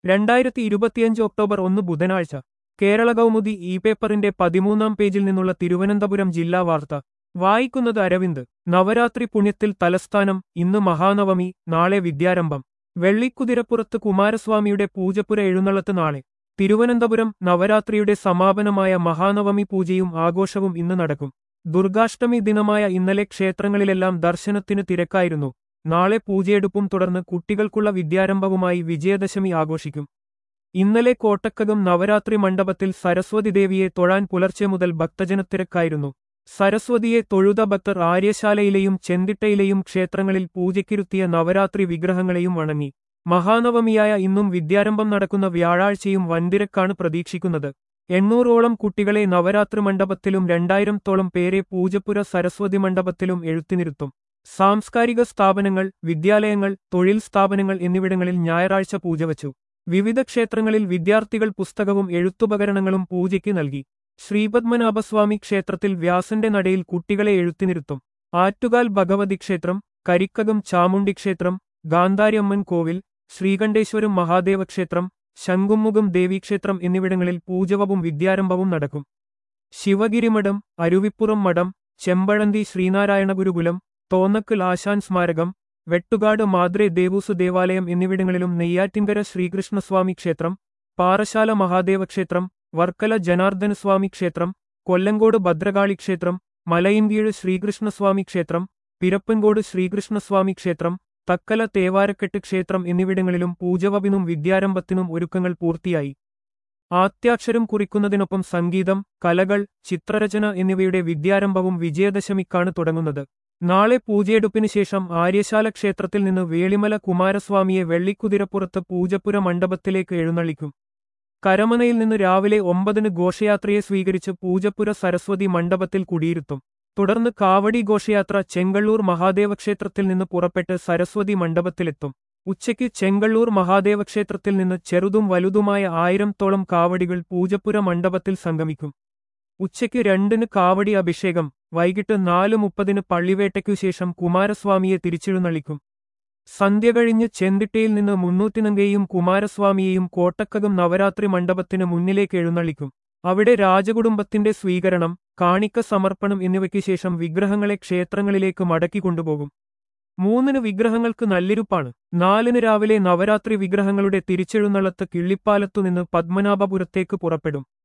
രണ്ടായിരത്തി ഇരുപത്തിയഞ്ച് ഒക്ടോബർ ഒന്ന് ബുധനാഴ്ച കേരള കൗമുദി ഇ പേപ്പറിന്റെ പതിമൂന്നാം പേജിൽ നിന്നുള്ള തിരുവനന്തപുരം ജില്ലാ വാർത്ത വായിക്കുന്നത് അരവിന്ദ് നവരാത്രി പുണ്യത്തിൽ തലസ്ഥാനം ഇന്ന് മഹാനവമി നാളെ വിദ്യാരംഭം വെള്ളിക്കുതിരപ്പുറത്ത് കുമാരസ്വാമിയുടെ പൂജപ്പുര എഴുന്നള്ളത്ത് നാളെ തിരുവനന്തപുരം നവരാത്രിയുടെ സമാപനമായ മഹാനവമി പൂജയും ആഘോഷവും ഇന്ന് നടക്കും ദുർഗാഷ്ടമി ദിനമായ ഇന്നലെ ക്ഷേത്രങ്ങളിലെല്ലാം ദർശനത്തിന് തിരക്കായിരുന്നു നാളെ പൂജയെടുപ്പും തുടർന്ന് കുട്ടികൾക്കുള്ള വിദ്യാരംഭവുമായി വിജയദശമി ആഘോഷിക്കും ഇന്നലെ കോട്ടക്കകം നവരാത്രി മണ്ഡപത്തിൽ സരസ്വതി ദേവിയെ തൊഴാൻ പുലർച്ചെ മുതൽ ഭക്തജനത്തിരക്കായിരുന്നു സരസ്വതിയെ തൊഴുത ഭക്തർ ആര്യശാലയിലെയും ചെന്തിട്ടയിലെയും ക്ഷേത്രങ്ങളിൽ പൂജയ്ക്കിരുത്തിയ നവരാത്രി വിഗ്രഹങ്ങളെയും വണങ്ങി മഹാനവമിയായ ഇന്നും വിദ്യാരംഭം നടക്കുന്ന വ്യാഴാഴ്ചയും വൻതിരക്കാണ് പ്രതീക്ഷിക്കുന്നത് എണ്ണൂറോളം കുട്ടികളെ നവരാത്രി മണ്ഡപത്തിലും രണ്ടായിരത്തോളം പേരെ പൂജപ്പുര സരസ്വതി മണ്ഡപത്തിലും എഴുത്തിനിരുത്തും സാംസ്കാരിക സ്ഥാപനങ്ങൾ വിദ്യാലയങ്ങൾ തൊഴിൽ സ്ഥാപനങ്ങൾ എന്നിവിടങ്ങളിൽ ഞായറാഴ്ച പൂജ വച്ചു വിവിധ ക്ഷേത്രങ്ങളിൽ വിദ്യാർത്ഥികൾ പുസ്തകവും എഴുത്തുപകരണങ്ങളും പൂജയ്ക്ക് നൽകി ശ്രീപത്മനാഭസ്വാമി ക്ഷേത്രത്തിൽ വ്യാസന്റെ നടയിൽ കുട്ടികളെ എഴുത്തിനിരുത്തും ആറ്റുകാൽ ഭഗവതി ക്ഷേത്രം കരിക്കകം ചാമുണ്ടി ക്ഷേത്രം ഗാന്ധാരിയമ്മൻ കോവിൽ ശ്രീകണ്ഠേശ്വരം മഹാദേവ ക്ഷേത്രം ശംഖുമുഖം ദേവീക്ഷേത്രം എന്നിവിടങ്ങളിൽ പൂജവവും വിദ്യാരംഭവും നടക്കും ശിവഗിരിമഠം അരുവിപ്പുറം മഠം ചെമ്പഴന്തി ശ്രീനാരായണ ഗുരുകുലം തോന്നക്കൽ ആശാൻ സ്മാരകം വെട്ടുകാട് മാദ്രെ ദേവൂസ് ദേവാലയം എന്നിവിടങ്ങളിലും നെയ്യാറ്റിൻകര ശ്രീകൃഷ്ണസ്വാമി ക്ഷേത്രം പാറശാല മഹാദേവ ക്ഷേത്രം വർക്കല ജനാർദ്ദനസ്വാമി ക്ഷേത്രം കൊല്ലങ്കോട് ഭദ്രകാളി ക്ഷേത്രം മലയിൻകീഴ് ശ്രീകൃഷ്ണസ്വാമി ക്ഷേത്രം പിരപ്പൻകോട് ശ്രീകൃഷ്ണസ്വാമി ക്ഷേത്രം തക്കല തേവാരക്കെട്ട് ക്ഷേത്രം എന്നിവിടങ്ങളിലും പൂജവപിനും വിദ്യാരംഭത്തിനും ഒരുക്കങ്ങൾ പൂർത്തിയായി ആത്യാക്ഷരം കുറിക്കുന്നതിനൊപ്പം സംഗീതം കലകൾ ചിത്രരചന എന്നിവയുടെ വിദ്യാരംഭവും വിജയദശമിക്കാണ് തുടങ്ങുന്നത് നാളെ പൂജയെടുപ്പിന് ശേഷം ആര്യശാല ക്ഷേത്രത്തിൽ നിന്ന് വേളിമല കുമാരസ്വാമിയെ വെള്ളിക്കുതിരപ്പുറത്ത് പൂജപ്പുര മണ്ഡപത്തിലേക്ക് എഴുന്നള്ളിക്കും കരമനയിൽ നിന്ന് രാവിലെ ഒമ്പതിന് ഘോഷയാത്രയെ സ്വീകരിച്ച് പൂജപ്പുര സരസ്വതി മണ്ഡപത്തിൽ കുടിയിരുത്തും തുടർന്ന് കാവടി ഘോഷയാത്ര ചെങ്കള്ളൂർ മഹാദേവ ക്ഷേത്രത്തിൽ നിന്ന് പുറപ്പെട്ട് സരസ്വതി മണ്ഡപത്തിലെത്തും ഉച്ചയ്ക്ക് ചെങ്കള്ളൂർ മഹാദേവ ക്ഷേത്രത്തിൽ നിന്ന് ചെറുതും വലുതുമായ ആയിരത്തോളം കാവടികൾ പൂജപ്പുര മണ്ഡപത്തിൽ സംഗമിക്കും ഉച്ചയ്ക്ക് രണ്ടിന് കാവടി അഭിഷേകം വൈകിട്ട് നാല് മുപ്പതിന് പള്ളിവേട്ടയ്ക്കു ശേഷം കുമാരസ്വാമിയെ തിരിച്ചെഴുന്നള്ളിക്കും സന്ധ്യ കഴിഞ്ഞ് ചെന്തിട്ടയിൽ നിന്ന് മുന്നൂറ്റിനങ്കയെയും കുമാരസ്വാമിയെയും കോട്ടക്കകം നവരാത്രി മണ്ഡപത്തിന് മുന്നിലേക്ക് എഴുന്നള്ളിക്കും അവിടെ രാജകുടുംബത്തിന്റെ സ്വീകരണം കാണിക്ക സമർപ്പണം എന്നിവയ്ക്ക് ശേഷം വിഗ്രഹങ്ങളെ ക്ഷേത്രങ്ങളിലേക്ക് മടക്കി കൊണ്ടുപോകും മൂന്നിന് വിഗ്രഹങ്ങൾക്ക് നല്ലിരുപ്പാണ് നാലിന് രാവിലെ നവരാത്രി വിഗ്രഹങ്ങളുടെ തിരിച്ചെഴുന്നള്ളത്ത് കിള്ളിപ്പാലത്തുനിന്ന് പത്മനാഭപുരത്തേക്ക് പുറപ്പെടും